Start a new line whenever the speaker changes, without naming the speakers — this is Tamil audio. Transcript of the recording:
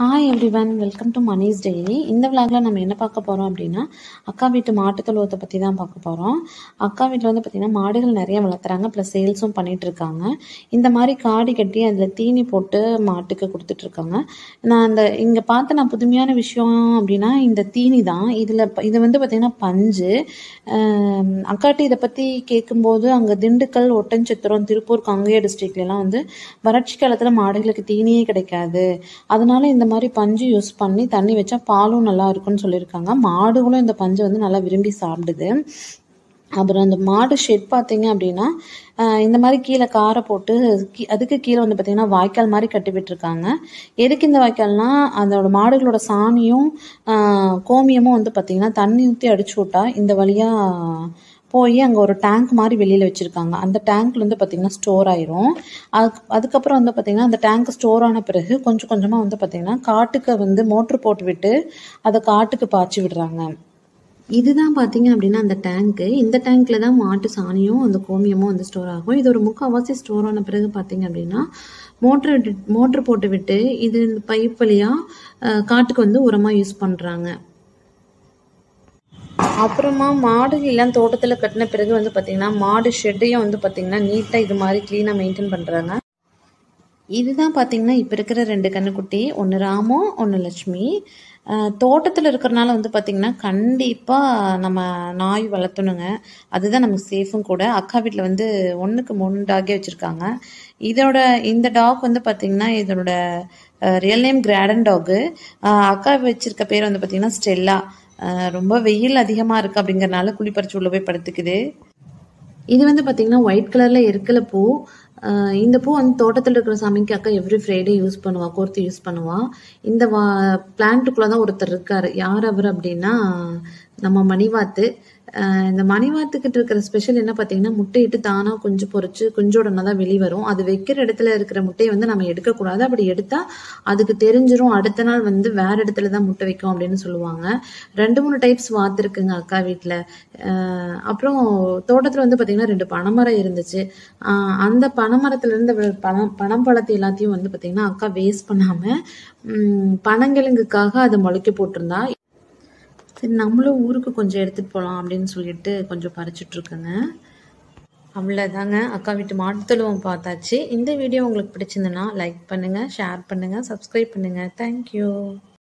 hi everyone welcome to Mani's daily இந்த விளாக்ல நம்ம என்ன பார்க்க போகிறோம் அப்படின்னா அக்கா வீட்டு மாட்டுத் தொழுவத்தை பற்றி தான் பார்க்க போகிறோம் அக்கா வீட்டில் வந்து பார்த்திங்கன்னா மாடுகள் நிறைய வளர்த்துறாங்க ப்ளஸ் சேல்ஸும் பண்ணிட்டு இருக்காங்க இந்த மாதிரி காடி கட்டி அதில் தீனி போட்டு மாட்டுக்கு கொடுத்துட்ருக்காங்க நான் அந்த இங்கே பார்த்த நான் புதுமையான விஷயம் அப்படின்னா இந்த தீனி தான் இதில் இது வந்து பார்த்திங்கன்னா பஞ்சு ஆம், அக்காட்டி இதை பற்றி கேட்கும்போது அங்கே திண்டுக்கல் ஒட்டன்சத்திரம் திருப்பூர் கங்கையா டிஸ்ட்ரிக்ட்லாம் வந்து வறட்சி காலத்தில் மாடுகளுக்கு தீனியே கிடைக்காது அதனால இந்த மாதிரி பஞ்சு யூஸ் பண்ணி தண்ணி வச்சா பாலும் நல்லா இருக்கும்னு சொல்லியிருக்காங்க மாடுகளும் இந்த பஞ்சை வந்து நல்லா விரும்பி சாப்பிடுது அப்புறம் அந்த மாடு ஷெட் பார்த்தீங்க அப்படின்னா ஆஹ் இந்த மாதிரி கீழே காரை போட்டு கீ- அதுக்கு கீழே வந்து பார்த்தீங்கன்னா வாய்க்கால் மாதிரி கட்டி விட்டுருக்காங்க எதுக்கு இந்த வாய்க்கால்னா அதோட மாடுகளோட சாணியும் ஆஹ் கோமியமும் வந்து பார்த்தீங்கன்னா தண்ணி ஊற்றி அடிச்சு விட்டா இந்த வழியாக போய் அங்கே ஒரு டேங்க் மாதிரி வெளியில் வச்சுருக்காங்க அந்த டேங்க்ல வந்து பார்த்திங்கன்னா ஸ்டோர் ஆயிரும் அதுக்கு அதுக்கப்புறம் வந்து பார்த்திங்கன்னா அந்த டேங்க் ஸ்டோர் ஆன பிறகு கொஞ்சம் கொஞ்சமாக வந்து பார்த்திங்கன்னா காட்டுக்கு வந்து மோட்ரு போட்டு விட்டு அதை காட்டுக்கு பாய்ச்சி விடுறாங்க இதுதான் பார்த்தீங்க அப்படின்னா அந்த டேங்க்கு இந்த டேங்க்ல தான் மாட்டு சாணியும் அந்த கோமியமும் வந்து ஸ்டோர் ஆகும் இது ஒரு முக்கால்வாசி ஸ்டோர் ஆன பிறகு பார்த்தீங்க அப்படின்னா மோட்ரு விட்டு மோட்ரு போட்டு விட்டு இது இந்த பைப் வழியாக காட்டுக்கு வந்து உரமாக யூஸ் பண்ணுறாங்க அப்புறமா மாடுகள் எல்லாம் தோட்டத்தில் கட்டின பிறகு வந்து பார்த்தீங்கன்னா மாடு ஷெட்டையும் வந்து பார்த்தீங்கன்னா நீட்டாக இது மாதிரி க்ளீனாக மெயின்டைன் பண்ணுறாங்க இதுதான் பார்த்தீங்கன்னா இப்போ இருக்கிற ரெண்டு கண்ணுக்குட்டி ஒன்று ராமு ஒன்று லட்சுமி தோட்டத்தில் இருக்கிறனால வந்து பார்த்திங்கன்னா கண்டிப்பாக நம்ம நாய் வளர்த்தணுங்க அதுதான் நமக்கு சேஃபும் கூட அக்கா வீட்டில் வந்து ஒன்றுக்கு மூணு டாகே வச்சுருக்காங்க இதோட இந்த டாக் வந்து பார்த்திங்கன்னா இதோட ரியல் நேம் கிராடன் டாகு அக்கா வச்சிருக்க பேர் வந்து பார்த்திங்கன்னா ஸ்டெல்லா அஹ் ரொம்ப வெயில் அதிகமாக இருக்குது அப்படிங்கறனால குளிப்பறிச்சு உள்ள போய் படுத்துக்குது இது வந்து பார்த்தீங்கன்னா ஒயிட் கலரில் இருக்கல பூ ஆஹ் இந்த பூ வந்து தோட்டத்தில் இருக்கிற சாமிக்கு அக்கா எவ்ரி ஃப்ரைடே யூஸ் பண்ணுவா கோர்த்து யூஸ் பண்ணுவா இந்த வா பிளான்ட்டுக்குள்ளே தான் ஒருத்தர் இருக்காரு யார் அவர் அப்படின்னா நம்ம மணிவாத்து ஆஹ் இந்த மணிவாத்துக்கிட்ட இருக்கிற ஸ்பெஷல் என்ன பார்த்தீங்கன்னா முட்டையிட்டு தானாக குஞ்சு பொரிச்சு குஞ்சோடனே தான் வெளி வரும் அது வைக்கிற இடத்துல இருக்கிற முட்டையை வந்து நம்ம எடுக்கக்கூடாது அப்படி எடுத்தால் அதுக்கு தெரிஞ்சிரும் அடுத்த நாள் வந்து வேற இடத்துல தான் முட்டை வைக்கும் அப்படின்னு சொல்லுவாங்க ரெண்டு மூணு டைப்ஸ் வாத்து இருக்குங்க அக்கா வீட்டில் அப்புறம் தோட்டத்தில் வந்து பார்த்திங்கன்னா ரெண்டு பனைமரம் இருந்துச்சு ஆஹ் அந்த பனைமரத்துல இருந்து வ- பனம் பனம் பழத்தை எல்லாத்தையும் வந்து பார்த்திங்கன்னா அக்கா வேஸ்ட் பண்ணாமல் பனங்கிழங்குக்காக அதை முளைக்க போட்டிருந்தா சரி நம்மளும் ஊருக்கு கொஞ்சம் எடுத்துகிட்டு போகலாம் அப்படின்னு சொல்லிட்டு கொஞ்சம் பறிச்சுட்டு இருக்கேங்க அவ்வளோதாங்க அக்கா வீட்டு மாட்டுத்தொழுவம் பார்த்தாச்சு இந்த வீடியோ உங்களுக்கு பிடிச்சிருந்ததுன்னா லைக் பண்ணுங்கள் ஷேர் பண்ணுங்கள் சப்ஸ்கிரைப் பண்ணுங்கள் தேங்க்யூ